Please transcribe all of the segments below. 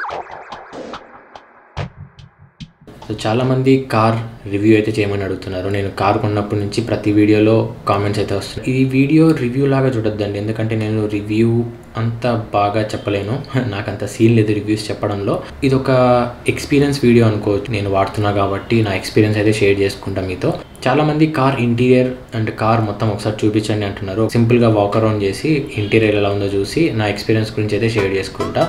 So చాలామంది car review అయితే చేయమని అడుగుతున్నారు నేను కార్ కొన్నప్పటి నుంచి ప్రతి వీడియోలో కామెంట్స్ అయితే వస్తున్నాయి ఈ వీడియో రివ్యూ లాగా చూడొద్దండి ఎందుకంటే నేను రివ్యూ అంత బాగా చెప్పలేను నాకు అంత సీన్ లేదు రివ్యూస్ చెప్పడంలో ఇది ఒక ఎక్స్పీరియన్స్ వీడియో అనుకోవచ్చు నేను వాడుతున్నా కాబట్టి నా ఎక్స్పీరియన్స్ అయితే షేర్ చేసుకుంటా మీతో చాలా మంది కార్ ఇంటీరియర్ అండ్ కార్ మొత్తం ఒకసారి చూపించండి అంటున్నారు సింపుల్గా వాక్ అరౌండ్ చేసి ఇంటీరియర్ ఎలా ఉందో చూసి నా ఎక్స్పీరియన్స్ గురించి అయితే షేర్ చేసుకుంటా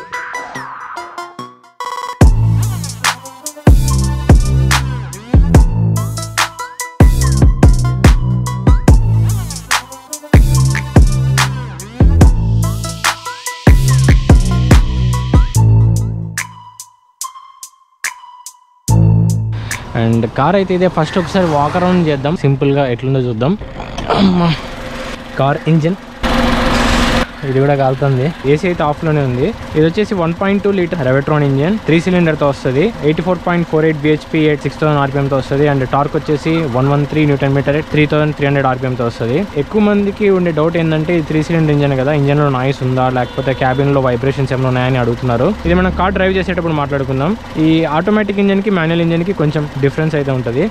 అండ్ కార్ అయితే ఇదే ఫస్ట్ ఒకసారి వాక్ అరౌండ్ చేద్దాం సింపుల్గా ఎట్లుందో చూద్దాం అమ్మా. కార్ ఇంజిన్ ఇది కూడా కాలుతుంది ఏసీ అయితే ఆఫ్లోనే ఉంది ఇది వచ్చేసి one point two litre revotron engine three సిలిండర్తో వస్తుంది eighty four point four eight BHP eight six thousand ఆర్పిఎంతో వస్తుంది అండ్ టార్క్ వచ్చేసి one one three newton metre three thousand three hundred ఆర్పిఎంతో వస్తుంది ఎక్కువ మందికి ఉండే డౌట్ ఏంటంటే ఇది త్రీ సిలిండర్ ఇంజన్ కదా ఇంజన్లో నాయిస్ ఉందా లేకపోతే క్యాబిన్లో వైబ్రేషన్స్ ఏమైనా ఉన్నాయని అడుగుతున్నారు ఇది మనం కార్ డ్రైవ్ చేసేటప్పుడు మాట్లాడుకుందాం ఈ ఆటోమేటిక్ ఇంజన్కి మాన్యువల్ ఇంజన్కి కొంచెం డిఫరెన్స్ అయితే ఉంటుంది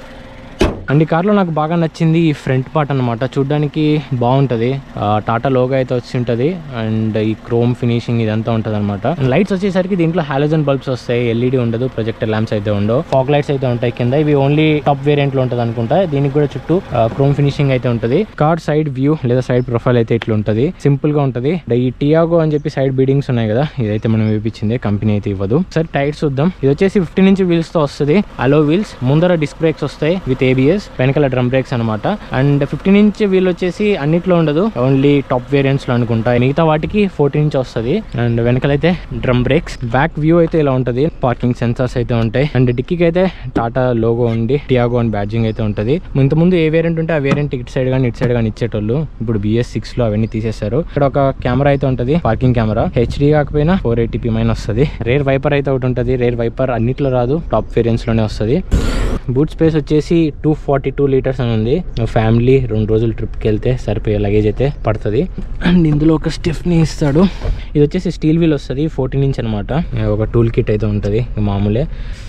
అండ్ ఈ కార్లో నాకు బాగా నచ్చింది ఈ ఫ్రంట్ పార్ట్ అనమాట చూడడానికి బాగుంటుంది టాటా లోగో అయితే వచ్చి ఉంటుంది అండ్ ఈ క్రోమ్ ఫినిషింగ్ ఇదంతా ఉంటుంది అనమాట లైట్స్ వచ్చేసరికి దీంట్లో హాలోజన్ బల్బ్స్ వస్తాయి ఎల్ఈడి ఉండదు ప్రొజెక్టర్ ల్యాంప్స్ అయితే ఉండవు ఫాగ్ లైట్స్ అయితే ఉంటాయి కింద ఇవి ఓన్లీ టాప్ వేరియంట్ లో ఉంటుంది అనుకుంటా దీనికి కూడా చుట్టూ క్రోమ్ ఫినిషింగ్ అయితే ఉంటుంది కార్ సైడ్ వ్యూ లేదా సైడ్ ప్రొఫైల్ అయితే ఇట్లా ఉంటుంది సింపుల్ గా ఉంటుంది ఈ టియాగో అని చెప్పి సైడ్ బీడింగ్స్ ఉన్నాయి కదా ఇదైతే మనం వేపించింది కంపెనీ అయితే ఇవ్వదు సరే టైర్స్ చూద్దాం ఇది వచ్చేసి ఫిఫ్టీన్ ఇంచ్ వీల్స్ తో వస్తుంది అలో వీల్స్ ముందర డిస్క్ బ్రేక్స్ వస్తాయి విత్ ఏబిఎస్ వెనకాల డ్రమ్ బ్రేక్స్ అనమాట అండ్ ఫిఫ్టీన్ ఇంచ్ వీల్ వచ్చేసి అన్నిట్లో ఉండదు ఓన్లీ టాప్ వేరియంట్స్ లో అనుకుంటా మిగతా వాటికి ఫోర్టీన్ ఇంచ్ వస్తుంది అండ్ వెనకాలైతే డ్రమ్ బ్రేక్స్ బ్యాక్ వ్యూ అయితే ఇలా ఉంటుంది పార్కింగ్ సెన్సార్స్ అయితే ఉంటాయి అండ్ డిక్కీకి అయితే టాటా లోగో ఉండి టియాగో అని బ్యాడ్జింగ్ అయితే ఉంటుంది ఇంత ముందు ఏ వేరియంట్ ఉంటే ఆ వేరియంట్ ఇటు సైడ్ కానీ ఇటు సైడ్ కానీ ఇచ్చేటోళ్ళు ఇప్పుడు బిఎస్ సిక్స్ లో అవన్నీ తీసేశారు ఇక్కడ ఒక కెమెరా అయితే ఉంటుంది పార్కింగ్ కెమెరా హెచ్డి కాకపోయినా ఫోర్ ఎయిటీ పి మైన వస్తుంది రేర్ వైపర్ అయితే ఒకటి ఉంటుంది రేర్ వైపర్ అన్నిట్లో రాదు టాప్ వేరియంట్స్ లోనే వస్తుంది బూట్ స్పేస్ వచ్చేసి టూ ఫార్టీ టూ లీటర్స్ అని ఉంది ఫ్యామిలీ రెండు రోజులు ట్రిప్కి వెళ్తే సరిపోయే లగేజ్ అయితే పడుతుంది అండ్ ఇందులో ఒక స్టిఫ్ని ఇస్తాడు ఇది వచ్చేసి స్టీల్ వీల్ వస్తుంది ఫోర్టీన్ ఇంచ్ అనమాట ఒక టూల్ కిట్ అయితే ఉంటుంది మామూలే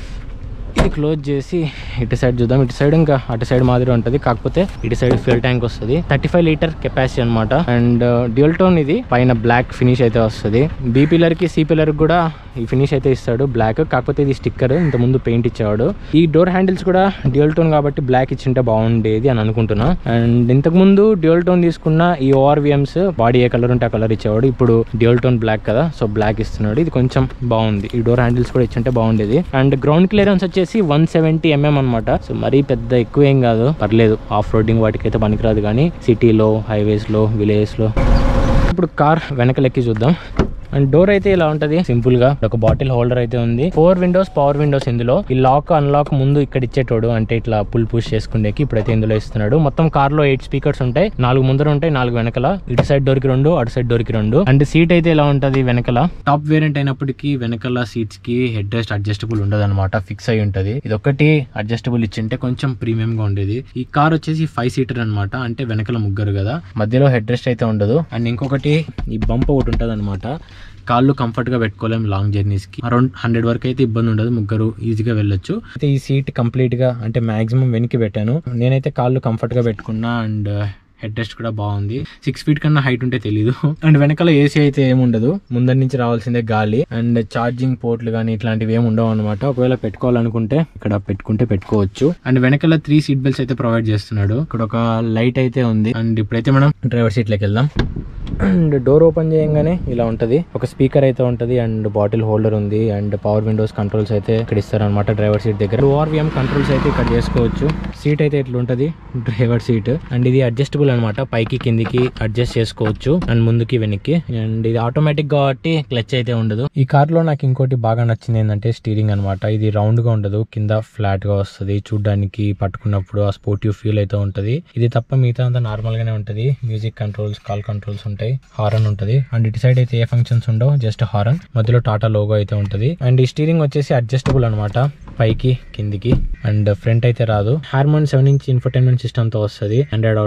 ఇది క్లోజ్ చేసి ఇటు సైడ్ చూద్దాం ఇటు సైడ్ ఇంకా అటు సైడ్ మాదిరి ఉంటుంది కాకపోతే ఇటు సైడ్ ఫ్యూల్ ట్యాంక్ వస్తుంది థర్టీ ఫైవ్ లీటర్ కెపాసిటీ అనమాట అండ్ డ్యూల్ టోన్ ఇది పైన బ్లాక్ ఫినిష్ అయితే వస్తుంది బీ పిల్లర్ కి సి పిల్లర్ కూడా ఈ ఫినిష్ అయితే ఇస్తాడు బ్లాక్ కాకపోతే ఇది స్టిక్కర్ ఇంత ముందు పెయింట్ ఇచ్చేవాడు ఈ డోర్ హ్యాండిల్స్ కూడా డ్యూల్ టోన్ కాబట్టి బ్లాక్ ఇచ్చింటే బాగుండేది అని అనుకుంటున్నా అండ్ ఇంతకు ముందు డ్యూల్ టోన్ తీసుకున్న ఈ ఓఆర్విఎమ్స్ బాడీ ఏ కలర్ ఉంటే ఆ కలర్ ఇచ్చేవాడు ఇప్పుడు డ్యూల్ టోన్ బ్లాక్ కదా సో బ్లాక్ ఇస్తున్నాడు ఇది కొంచెం బాగుంది ఈ డోర్ హ్యాండిల్స్ కూడా ఇచ్చింటే బాగుండేది అండ్ గ్రౌండ్ క్లియరెన్స్ వచ్చేసి వన్ సెవెంటీ ఎంఎం అనమాట సో మరీ పెద్ద ఎక్కువ ఏం కాదు పర్లేదు ఆఫ్ రోడింగ్ వాటికి అయితే పనికిరాదు కానీ సిటీలో హైవేస్లో విలేజెస్లో ఇప్పుడు కార్ వెనకలెక్కి చూద్దాం అండ్ డోర్ అయితే ఇలా ఉంటది సింపుల్ గా ఒక బాటిల్ హోల్డర్ అయితే ఉంది ఫోర్ విండోస్ పవర్ విండోస్ ఇందులో ఈ లాక్ అన్లాక్ ముందు ఇక్కడ ఇచ్చేటోడు అంటే ఇట్లా పుల్ పుష్ చేసుకునేకి ఇప్పుడైతే ఇందులో ఇస్తున్నాడు మొత్తం కార్ లో ఎయిట్ స్పీకర్స్ ఉంటాయి నాలుగు ముందర ఉంటాయి నాలుగు వెనకల ఇటు సైడ్ డోర్ కి రెండు అటు సైడ్ డోర్ కి రెండు అండ్ సీట్ అయితే ఇలా ఉంటది వెనకల టాప్ వేరియంట్ అయినప్పటికీ వెనకల సీట్స్ కి హెడ్ రెస్ట్ అడ్జస్టబుల్ ఉండదు అనమాట ఫిక్స్ అయి ఉంటది ఇది ఒకటి అడ్జస్టబుల్ ఇచ్చింటే కొంచెం ప్రీమియం గా ఉండేది ఈ కార్ వచ్చేసి ఫైవ్ సీటర్ అనమాట అంటే వెనకల ముగ్గురు కదా మధ్యలో హెడ్ రెస్ట్ అయితే ఉండదు అండ్ ఇంకొకటి ఈ బంప్ ఒకటి ఉంటది అనమాట కాళ్ళు కంఫర్ట్ గా పెట్టుకోలేం లాంగ్ జర్నీస్ కి అరౌండ్ హండ్రెడ్ వరకు అయితే ఇబ్బంది ఉండదు ముగ్గురు ఈజీగా వెళ్ళొచ్చు అయితే ఈ సీట్ కంప్లీట్ గా అంటే మాక్సిమం వెనక్కి పెట్టాను నేనైతే కాళ్ళు కంఫర్ట్ గా పెట్టుకున్నా అండ్ హెడ్ రెస్ట్ కూడా బాగుంది సిక్స్ ఫీట్ కన్నా హైట్ ఉంటే తెలీదు అండ్ వెనకాల ఏసీ అయితే ఏముండదు ముందర నుంచి రావాల్సిందే గాలి అండ్ ఛార్జింగ్ పోర్ట్లు కానీ ఇట్లాంటివి ఏమి ఉండవు అనమాట ఒకవేళ పెట్టుకోవాలనుకుంటే ఇక్కడ పెట్టుకుంటే పెట్టుకోవచ్చు అండ్ వెనకాల త్రీ సీట్ బెల్ట్స్ అయితే ప్రొవైడ్ చేస్తున్నాడు ఇక్కడ ఒక లైట్ అయితే ఉంది అండ్ ఇప్పుడైతే మనం డ్రైవర్ సీట్ లోకి వెళ్దాం అండ్ డోర్ ఓపెన్ చేయంగానే ఇలా ఉంటది ఒక స్పీకర్ అయితే ఉంటది అండ్ బాటిల్ హోల్డర్ ఉంది అండ్ పవర్ విండోస్ కంట్రోల్స్ అయితే ఇక్కడ ఇస్తారు అనమాట డ్రైవర్ సీట్ దగ్గర ఓఆర్విఎం కంట్రోల్స్ అయితే ఇక్కడ చేసుకోవచ్చు సీట్ అయితే ఇట్లా ఉంటది డ్రైవర్ సీట్ అండ్ ఇది అడ్జస్టబుల్ అనమాట పైకి కిందికి అడ్జస్ట్ చేసుకోవచ్చు అండ్ ముందుకి వెనక్కి అండ్ ఇది ఆటోమేటిక్ కాబట్టి క్లచ్ అయితే ఉండదు ఈ కార్ లో నాకు ఇంకోటి బాగా నచ్చింది ఏంటంటే స్టీరింగ్ అనమాట ఇది రౌండ్ గా ఉండదు కింద ఫ్లాట్ గా వస్తుంది చూడడానికి పట్టుకున్నప్పుడు ఆ స్పోర్టివ్ ఫీల్ అయితే ఉంటది ఇది తప్ప మిగతా అంతా నార్మల్ గానే ఉంటది మ్యూజిక్ కంట్రోల్స్ కాల్ కంట్రోల్స్ ఉంటాయి హారన్ ఉంటది అండ్ ఇటు సైడ్ అయితే ఏ ఫంక్షన్స్ ఉండవు జస్ట్ హారన్ మధ్యలో టాటా లోగో అయితే ఉంటది అండ్ ఈ స్టీరింగ్ వచ్చేసి అడ్జస్టబుల్ అనమాట పైకి కిందికి అండ్ ఫ్రంట్ అయితే రాదు Harman seven inch infotainment system తో వస్తుంది Android auto Apple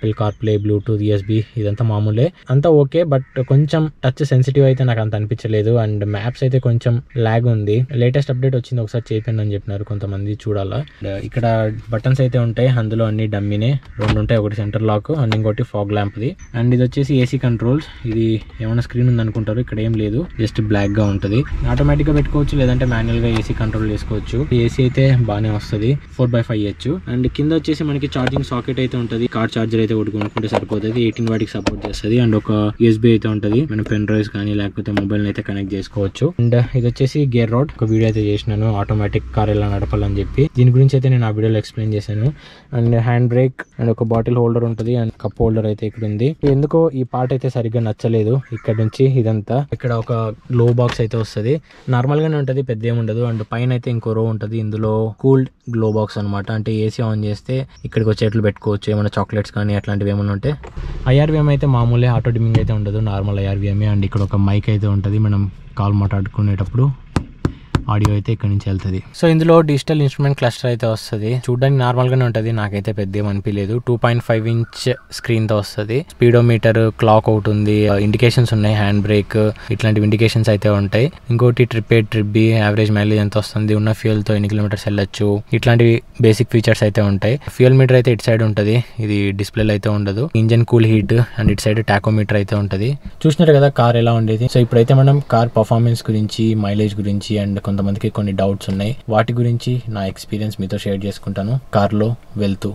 Apple car play bluetooth USB ఇదంతా మామూలే అంతా ఓకే బట్ కొంచెం టచ్ సెన్సిటివ్ అయితే నాకు అంత అనిపించలేదు అండ్ మ్యాప్స్ అయితే కొంచెం లాగ్ ఉంది లేటెస్ట్ అప్డేట్ వచ్చింది ఒకసారి చేయండి అని చెప్పినారు కొంతమంది చూడాలా And ఇక్కడ బటన్స్ అయితే ఉంటాయి అందులో అన్ని డమ్మీనే రెండు ఉంటాయి ఒకటి సెంటర్ లాక్ అండ్ ఇంకోటి ఫాగ్ ల్యాంప్ది అండ్ ఇది వచ్చేసి ఏసీ కంట్రోల్స్ ఇది ఏమైనా స్క్రీన్ ఉంది అనుకుంటారు ఇక్కడ ఏం లేదు జస్ట్ బ్లాక్ గా ఉంటుంది ఆటోమేటిక్ గా పెట్టుకోవచ్చు లేదంటే మాన్యువల్ గా ఏసీ కంట్రోల్ చేసుకోవచ్చు ఏసీ అయితే బాగానే వస్తుంది ఫోర్ బై ఫైవ్ ఇయచ్చు అండ్ కింద వచ్చేసి మనకి ఛార్జింగ్ సాకెట్ అయితే ఉంటుంది కార్ ఛార్జర్ అయితే ఒకటి కొనుక్కుంటే సరిపోతుంది ఎయిటీన్ వాటికి సపోర్ట్ చేస్తుంది అండ్ ఒక యూఎస్బీ అయితే ఉంటుంది మన పెన్ డ్రైవ్స్ కానీ లేకపోతే మొబైల్ అయితే కనెక్ట్ చేసుకోవచ్చు అండ్ ఇది వచ్చేసి గేర్ రోడ్ ఒక వీడియో అయితే చేసినాను ఆటోమేటిక్ కార్ ఎలా నడపాలని చెప్పి దీని గురించి అయితే నేను ఆ వీడియోలో ఎక్స్ప్లెయిన్ చేశాను అండ్ హ్యాండ్ బ్రేక్ అండ్ ఒక బాటిల్ హోల్డర్ ఉంటుంది అండ్ కప్ హోల్డర్ అయితే ఇక్కడ ఉంది ఎందుకో ఈ పార్ట్ అయితే సరిగ్గా నచ్చలేదు ఇక్కడ నుంచి ఇదంతా ఇక్కడ ఒక లో బాక్స్ అయితే వస్తుంది నార్మల్ గానే ఉంటుంది పెద్ద ఏమి ఉండదు అండ్ పైన అయితే ఇంకో రో ఉంటుంది ఇందులో కూల్డ్ గ్లో బాక్స్ అనమాట అంటే ఏసీ ఆన్ చేస్తే ఇక్కడికి వచ్చేట్లు పెట్టుకోవచ్చు ఏమైనా చాక్లెట్స్ కానీ అట్లాంటివి ఏమైనా ఉంటే ఐఆర్విఎం అయితే మామూలే ఆటో డిమింగ్ అయితే ఉండదు నార్మల్ ఐఆర్విఎంఏ అండ్ ఇక్కడ ఒక మైక్ అయితే ఉంటుంది మనం కాల్ మాట్లాడుకునేటప్పుడు ఆడియో అయితే ఇక్కడ నుంచి వెళ్తుంది సో ఇందులో డిజిటల్ ఇన్స్ట్రుమెంట్ క్లస్టర్ అయితే వస్తుంది చూడడానికి నార్మల్ గానే ఉంటుంది నాకైతే పెద్ద ఏం అనిపించలేదు two point five inch screen తో వస్తుంది స్పీడోమీటర్ క్లాక్ అవుట్ ఉంది ఇండికేషన్స్ ఉన్నాయి హ్యాండ్ బ్రేక్ ఇట్లాంటి ఇండికేషన్స్ అయితే ఉంటాయి ఇంకోటి trip A trip B average mileage ఎంత వస్తుంది ఉన్న ఫ్యూయల్ తో ఎన్ని కిలోమీటర్స్ వెళ్ళొచ్చు ఇట్లాంటివి బేసిక్ ఫీచర్స్ అయితే ఉంటాయి ఫ్యూయల్ మీటర్ అయితే ఇటు సైడ్ ఉంటుంది ఇది డిస్ప్లేలో అయితే ఉండదు ఇంజన్ కూల్ హీట్ అండ్ ఇటు సైడ్ టాకోమీటర్ అయితే ఉంటుంది చూసినారు కదా కార్ ఎలా ఉండేది సో ఇప్పుడైతే మనం కార్ పర్ఫార్మెన్స్ గురించి మైలేజ్ గురించి అండ్ కొంతమందికి కొన్ని డౌట్స్ ఉన్నాయి వాటి గురించి నా ఎక్స్పీరియన్స్ మీతో షేర్ చేసుకుంటాను కార్లో వెళ్తూ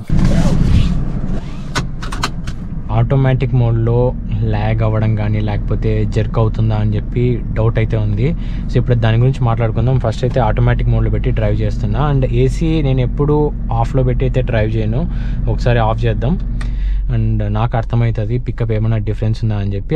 ఆటోమేటిక్ మోడ్లో ల్యాగ్ అవ్వడం కానీ లేకపోతే జర్క్ అవుతుందా అని చెప్పి డౌట్ అయితే ఉంది సో ఇప్పుడు దాని గురించి మాట్లాడుకుందాం ఫస్ట్ అయితే ఆటోమేటిక్ మోడ్లో పెట్టి డ్రైవ్ చేస్తున్నా అండ్ ఏసీ నేను ఎప్పుడు ఆఫ్లో పెట్టి అయితే డ్రైవ్ చేయను ఒకసారి ఆఫ్ చేద్దాం అండ్ నాకు అర్థమవుతుంది పికప్ ఏమైనా డిఫరెన్స్ ఉందా అని చెప్పి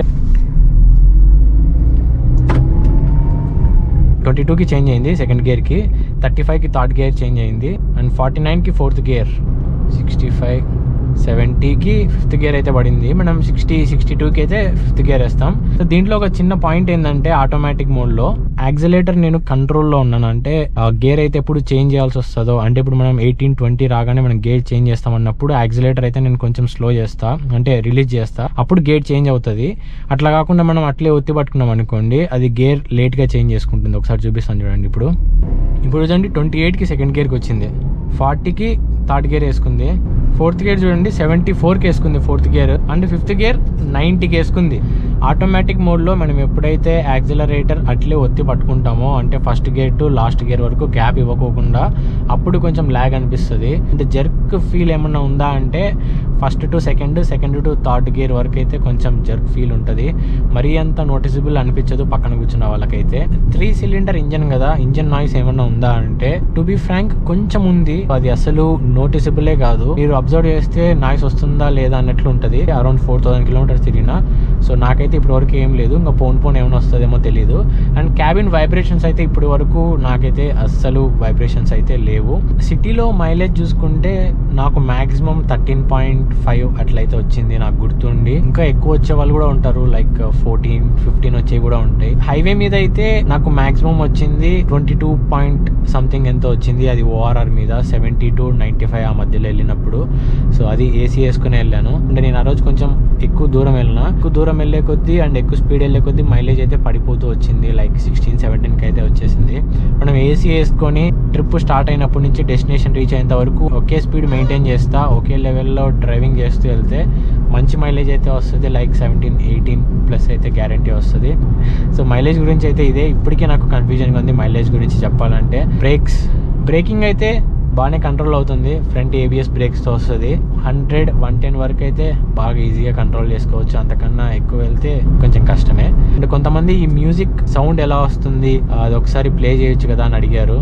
ట్వంటీ టూకి చేంజ్ అయింది సెకండ్ గేర్కి థర్టీ ఫైవ్కి థర్డ్ గేర్ చేంజ్ అయింది అండ్ ఫార్టీ నైన్కి ఫోర్త్ గేర్ సిక్స్టీ ఫైవ్ సెవెంటీకి ఫిఫ్త్ గేర్ అయితే పడింది మనం సిక్స్టీ సిక్స్టీ టూకి అయితే ఫిఫ్త్ గేర్ వేస్తాం సో దీంట్లో ఒక చిన్న పాయింట్ ఏంటంటే ఆటోమేటిక్ మోడ్లో యాక్సిలేటర్ నేను కంట్రోల్లో ఉన్నాను అంటే ఆ గేర్ అయితే ఎప్పుడు చేంజ్ చేయాల్సి వస్తుందో అంటే ఇప్పుడు మనం ఎయిటీన్ ట్వంటీ రాగానే మనం గేర్ చేంజ్ చేస్తాం అన్నప్పుడు యాక్సిలేటర్ అయితే నేను కొంచెం స్లో చేస్తా అంటే రిలీజ్ చేస్తా అప్పుడు గేర్ చేంజ్ అవుతుంది అట్లా కాకుండా మనం అట్లే ఒత్తి పట్టుకున్నాం అనుకోండి అది గేర్ లేట్గా చేంజ్ చేసుకుంటుంది ఒకసారి చూపిస్తాను చూడండి ఇప్పుడు ఇప్పుడు చూడండి ట్వంటీ ఎయిట్కి సెకండ్ గేర్కి వచ్చింది ఫార్టీకి థర్డ్ గేర్ వేసుకుంది ఫోర్త్ గేర్ చూడండి సెవెంటీ ఫోర్కి వేసుకుంది fourth gear and fifth gear నైంటీకి వేసుకుంది ఆటోమేటిక్ మోడ్లో మనం ఎప్పుడైతే యాక్సిలరేటర్ అట్లే ఒత్తి పట్టుకుంటామో అంటే first gear to last gear వరకు గ్యాప్ ఇవ్వకోకుండా అప్పుడు కొంచెం ల్యాగ్ అనిపిస్తుంది అంటే జర్క్ ఫీల్ ఏమన్నా ఉందా అంటే first to second second to third gear వరకు అయితే కొంచెం జర్క్ ఫీల్ ఉంటుంది మరీ అంత నోటిసబుల్ అనిపించదు పక్కన కూర్చున్న వాళ్ళకైతే త్రీ సిలిండర్ ఇంజన్ కదా ఇంజన్ నాయిస్ ఏమన్నా ఉందా అంటే టు బి ఫ్రాంక్ కొంచెం ఉంది అది అసలు నోటిసబులే కాదు మీరు అబ్జర్వ్ చేస్తే నాయిస్ వస్తుందా లేదా అన్నట్లు ఉంటుంది అరౌండ్ ఫోర్ థౌసండ్ కిలోమీటర్స్ తిరిగిన సో నాకైతే ఇప్పటి వరకు ఏం లేదు ఇంకా పోన్ పోన్ ఏమైనా వస్తుందేమో తెలియదు అండ్ క్యాబిన్ వైబ్రేషన్స్ అయితే ఇప్పటి వరకు నాకైతే అస్సలు వైబ్రేషన్స్ అయితే లేవు సిటీలో మైలేజ్ చూసుకుంటే నాకు మాక్సిమం థర్టీన్ పాయింట్ ఫైవ్ అట్లయితే వచ్చింది నాకు గుర్తుండి ఇంకా ఎక్కువ వచ్చే వాళ్ళు కూడా ఉంటారు లైక్ ఫోర్టీన్ ఫిఫ్టీన్ వచ్చేవి కూడా ఉంటాయి హైవే మీద అయితే నాకు మాక్సిమం వచ్చింది ట్వంటీ టూ పాయింట్ సంథింగ్ ఎంతో వచ్చింది అది ఓఆర్ఆర్ మీద సెవెంటీ టు నైంటీ ఫైవ్ ఆ మధ్యలో వెళ్ళినప్పుడు సో అది ఏసీ వేసుకుని వెళ్ళాను అంటే నేను ఆ రోజు కొంచెం ఎక్కువ దూరం వెళ్ళిన ఎక్కువ దూరం వెళ్ళే కొద్దీ అండ్ ఎక్కువ స్పీడ్ వెళ్ళే కొద్దీ మైలేజ్ అయితే పడిపోతూ వచ్చింది లైక్ సిక్స్టీన్ సెవెంటీన్కి అయితే వచ్చేసింది మనం ఏసీ వేసుకొని ట్రిప్ స్టార్ట్ అయినప్పటి నుంచి డెస్టినేషన్ రీచ్ అయ్యేంత వరకు ఒకే స్పీడ్ మెయింటైన్ చేస్తా ఒకే లెవెల్లో డ్రైవింగ్ చేస్తూ వెళ్తే మంచి మైలేజ్ అయితే వస్తుంది లైక్ సెవెంటీన్ ఎయిటీన్ ప్లస్ అయితే గ్యారంటీ వస్తుంది సో మైలేజ్ గురించి అయితే ఇదే ఇప్పటికే నాకు కన్ఫ్యూజన్గా ఉంది మైలేజ్ గురించి చెప్పాలంటే బ్రేక్స్ బ్రేకింగ్ అయితే బాగానే కంట్రోల్ అవుతుంది ఫ్రంట్ ఏబిఎస్ బ్రేక్స్తో వస్తుంది హండ్రెడ్ వన్ టెన్ వరకు అయితే బాగా ఈజీగా కంట్రోల్ చేసుకోవచ్చు అంతకన్నా ఎక్కువ వెళ్తే కొంచెం కష్టమే అండ్ కొంతమంది ఈ మ్యూజిక్ సౌండ్ ఎలా వస్తుంది అది ఒకసారి ప్లే చేయొచ్చు కదా అని అడిగారు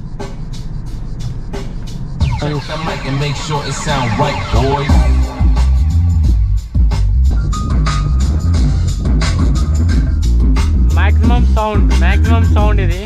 Check the mic and make sure it sound right, boys. Maximum sound maximum sound ఇది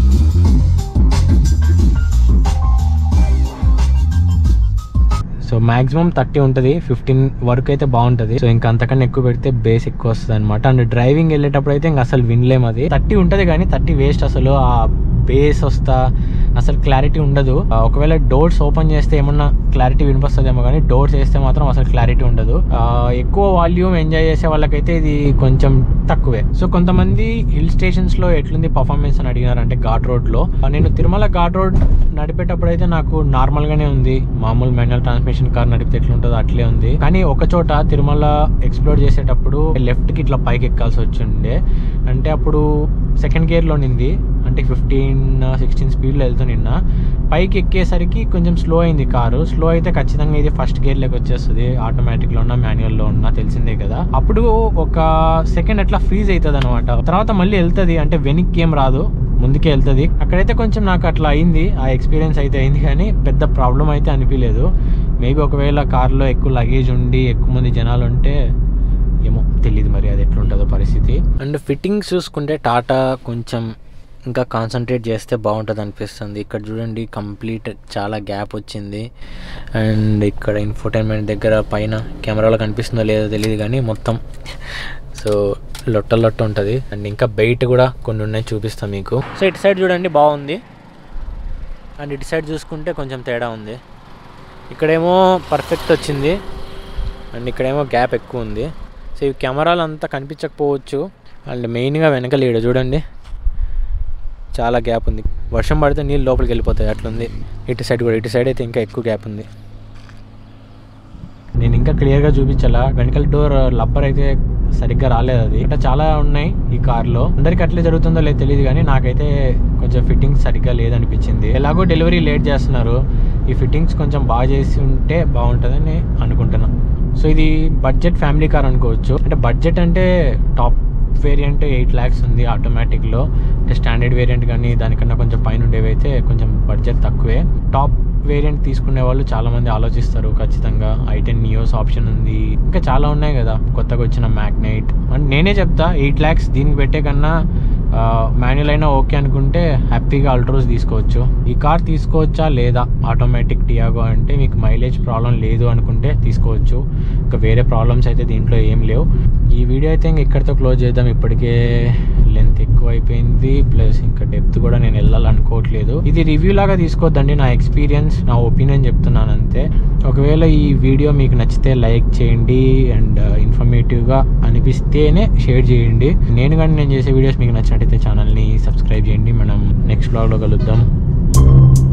సో మాక్సిమం థర్టీ ఉంటుంది ఫిఫ్టీన్ వరకు అయితే బాగుంటుంది సో ఇంకా అంతకన్నా ఎక్కువ పెడితే బేస్ ఎక్కువ వస్తుంది అనమాట అండ్ డ్రైవింగ్ వెళ్ళేటప్పుడు అయితే ఇంకా అసలు వినలేము అది థర్టీ ఉంటుంది కానీ థర్టీ వేస్ట్ అసలు ఆ బేస్ వస్తా అసలు క్లారిటీ ఉండదు ఆ, ఒకవేళ డోర్స్ ఓపెన్ చేస్తే ఏమన్నా క్లారిటీ వినిపిస్తుందేమో కానీ డోర్స్ వేస్తే మాత్రం అసలు క్లారిటీ ఉండదు ఆ, ఎక్కువ వాల్యూమ్ ఎంజాయ్ చేసే వాళ్ళకైతే ఇది కొంచెం తక్కువే సో కొంతమంది హిల్ స్టేషన్స్ లో ఎట్లుంది పర్ఫార్మెన్స్ అని అడిగినారంటే ఘాట్ రోడ్ లో ఆ, నేను తిరుమల ఘాట్ రోడ్ నడిపేటప్పుడు అయితే నాకు నార్మల్ గానే ఉంది మామూలు మాన్యువల్ ట్రాన్స్మిషన్ కార్ నడిపితే ఎట్లుంటుందో అట్లే ఉంది కానీ ఒక చోట తిరుమల ఎక్స్ప్లోర్ చేసేటప్పుడు లెఫ్ట్ కి ఇట్లా పైకి ఎక్కాల్సి వచ్చిండే అంటే అప్పుడు సెకండ్ గేర్ లో నింది అంటే ఫిఫ్టీన్ సిక్స్టీన్ స్పీడ్లో వెళ్తూ నిన్న పైకి ఎక్కేసరికి కొంచెం స్లో అయింది కారు స్లో అయితే ఖచ్చితంగా ఇది ఫస్ట్ గేర్లోకి వచ్చేస్తుంది ఆటోమేటిక్లో ఉన్న మాన్యువల్లో ఉన్న తెలిసిందే కదా అప్పుడు ఒక సెకండ్ అట్లా ఫ్రీజ్ అవుతుంది అనమాట తర్వాత మళ్ళీ వెళ్తుంది అంటే వెనక్కి ఏం రాదు ముందుకే వెళ్తుంది అక్కడైతే కొంచెం నాకు అట్లా అయింది ఆ ఎక్స్పీరియన్స్ అయితే అయింది కానీ పెద్ద ప్రాబ్లం అయితే అనిపించలేదు మేబీ ఒకవేళ కార్లో ఎక్కువ లగేజ్ ఉండి ఎక్కువ మంది జనాలు ఉంటే ఏమో తెలియదు మరి అది ఎట్లుంటుందో పరిస్థితి అండ్ ఫిట్టింగ్స్ చూసుకుంటే టాటా కొంచెం ఇంకా కాన్సన్ట్రేట్ చేస్తే బాగుంటుంది అనిపిస్తుంది ఇక్కడ చూడండి కంప్లీట్ చాలా గ్యాప్ వచ్చింది అండ్ ఇక్కడ ఇన్ఫోటైన్మెంట్ దగ్గర పైన కెమెరాలో కనిపిస్తుందో లేదో తెలియదు కానీ మొత్తం సో లొట్ట లొట్ట ఉంటుంది అండ్ ఇంకా బయట కూడా కొన్ని ఉన్నాయి చూపిస్తాం మీకు సో ఇటు సైడ్ చూడండి బాగుంది అండ్ ఇటు సైడ్ చూసుకుంటే కొంచెం తేడా ఉంది ఇక్కడేమో పర్ఫెక్ట్ వచ్చింది అండ్ ఇక్కడేమో గ్యాప్ ఎక్కువ ఉంది సో ఇవి కెమెరాలు అంతా కనిపించకపోవచ్చు అండ్ మెయిన్గా వెనక లీడ చూడండి చాలా గ్యాప్ ఉంది వర్షం పడితే నీళ్ళు లోపలికి వెళ్ళిపోతాయి అట్లుంది ఇటు సైడ్ కూడా ఇటు సైడ్ అయితే ఇంకా ఎక్కువ గ్యాప్ ఉంది నేను ఇంకా క్లియర్గా చూపించాలా వెనకల డోర్ లబ్బర్ అయితే సరిగ్గా రాలేదు అది ఇంకా చాలా ఉన్నాయి ఈ కార్లో అందరికి అట్లే జరుగుతుందో లేదో తెలియదు కానీ నాకైతే కొంచెం ఫిట్టింగ్స్ సరిగ్గా లేదనిపించింది ఎలాగో డెలివరీ లేట్ చేస్తున్నారు ఈ ఫిట్టింగ్స్ కొంచెం బాగా చేసి ఉంటే బాగుంటుందని అనుకుంటున్నా సో ఇది బడ్జెట్ ఫ్యామిలీ కార్ అనుకోవచ్చు అంటే బడ్జెట్ అంటే టాప్ వేరియంట్ ఎయిట్ ల్యాక్స్ ఉంది ఆటోమేటిక్లో అంటే స్టాండర్డ్ వేరియంట్ కానీ దానికన్నా కొంచెం పైన ఉండేవి అయితే కొంచెం బడ్జెట్ తక్కువే టాప్ వేరియంట్ తీసుకునే వాళ్ళు చాలా మంది ఆలోచిస్తారు ఖచ్చితంగా ఐ టెన్ నియోస్ ఆప్షన్ ఉంది ఇంకా చాలా ఉన్నాయి కదా కొత్తగా వచ్చిన మ్యాగ్నైట్ అండ్ నేనే చెప్తా ఎయిట్ ల్యాక్స్ దీనికి పెట్టే కన్నా మాన్యువల్ అయినా ఓకే అనుకుంటే హ్యాపీగా అల్ట్రోస్ తీసుకోవచ్చు ఈ కార్ తీసుకోవచ్చా లేదా ఆటోమేటిక్ టియాగో అంటే మీకు మైలేజ్ ప్రాబ్లం లేదు అనుకుంటే తీసుకోవచ్చు ఇంకా వేరే ప్రాబ్లమ్స్ అయితే దీంట్లో ఏం లేవు ఈ వీడియో అయితే ఇంక ఇక్కడితో క్లోజ్ చేద్దాం ఇప్పటికే లెంత్ ఎక్కువ అయిపోయింది ప్లస్ ఇంకా డెప్త్ కూడా నేను వెళ్ళాలనుకోవట్లేదు ఇది రివ్యూ లాగా తీసుకోవద్దండి నా ఎక్స్పీరియన్స్ నా ఒపీనియన్ చెప్తున్నాను అంతే ఒకవేళ ఈ వీడియో మీకు నచ్చితే లైక్ చేయండి అండ్ ఇన్ఫర్మేటివ్గా అనిపిస్తేనే షేర్ చేయండి నేను కానీ నేను చేసే వీడియోస్ మీకు నచ్చినట్టయితే ఛానల్ని సబ్స్క్రైబ్ చేయండి మనం నెక్స్ట్ బ్లాగ్లో కలుద్దాం